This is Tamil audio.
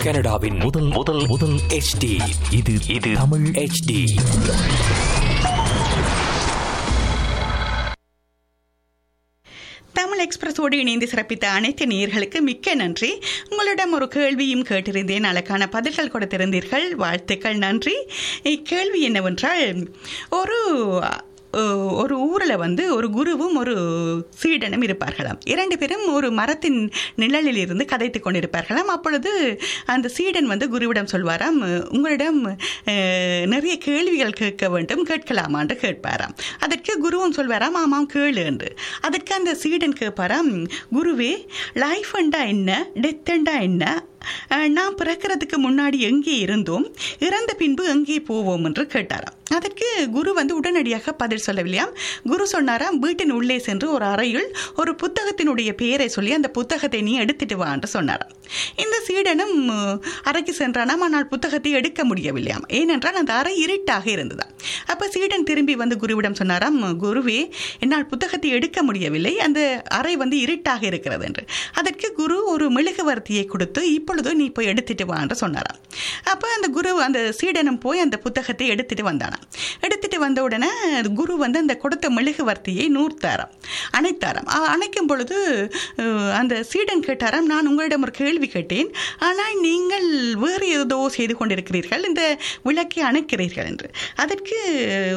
கனடாவின் முதல் முதல் முதல் HD இது இது தமிழ் HD தமிழ் எக்ஸ்பிரஸோடு இணைந்து சிறப்பித்த அனைத்து நேயர்களுக்கு மிக்க நன்றி உங்களிடம் ஒரு கேள்வியும் கேட்டிருந்தேன் அதற்கான பதில்கள் கொடுத்திருந்தீர்கள் வாழ்த்துக்கள் நன்றி இக்கேள்வி என்னவென்றால் ஒரு அஹ், ஒரு ஊரில் வந்து ஒரு குருவும் ஒரு சீடனும் இருப்பார்களாம் இரண்டு பேரும் ஒரு மரத்தின் நிழலில் இருந்து கதைத்து கொண்டிருப்பார்களாம் அப்பொழுது அந்த சீடன் வந்து குருவிடம் சொல்வாராம் உங்களிடம் அஹ், நிறைய கேள்விகள் கேட்க வேண்டும் கேட்கலாமான்னு கேட்பாராம் அதற்கு குருவும் சொல்வாராம் ஆமாம் கேளு என்று அதற்கு அந்த சீடன் கேட்பாராம் குருவே லைஃப் என்றா என்ன டெத் என்றா என்ன அஹ், நாம் பிறக்கிறதுக்கு முன்னாடி எங்கே இருந்தோம் இறந்த பின்பு எங்கே போவோம் என்று கேட்டாராம் அதற்கு குரு வந்து உடனடியாக பதில் சொல்லவில்லையாம் குரு சொன்னாராம் வீட்டின் உள்ளே சென்று ஒரு அறையில் ஒரு புத்தகத்தினுடைய பெயரை சொல்லி அந்த புத்தகத்தை நீ எடுத்துட்டு வா என்று சொன்னாராம் இந்த சீடனும் அஹ், அறைக்கு சென்றானாம் ஆனால் புத்தகத்தை எடுக்க முடியவில்லையாம் ஏனென்றால் அந்த அறை இருட்டாக இருந்ததாம் அப்ப சீடன் திரும்பி வந்து குருவிடம் சொன்னாராம் குருவே என்னால் புத்தகத்தை எடுக்க முடியவில்லை அந்த அறை வந்து இருட்டாக இருக்கிறது என்று அதற்கு குரு ஒரு மெழுகுவர்த்தியை கொடுத்து இப்பொழுது நீ போய் எடுத்துட்டு வா என்று சொன்னாராம் அப்போ அந்த குரு அந்த சீடனும் போய் அந்த புத்தகத்தை எடுத்துட்டு வந்தானாம் எடுத்துட்டு வந்த உடனே குரு வந்து அந்த கொடுத்த மெழுகுவர்த்தியை நூர்த்தாராம் அணைத்தாராம் அ- அணைக்கும் பொழுது அஹ், அந்த சீடன் கேட்டாராம் நான் உங்களிடம் ஒரு கேள்வி கேட்டேன் ஆனால் நீங்கள் வேறு ஏதோ செய்து கொண்டிருக்கிறீர்கள் இந்த விளக்கை அணைக்கிறீர்கள் என்று அதற்கு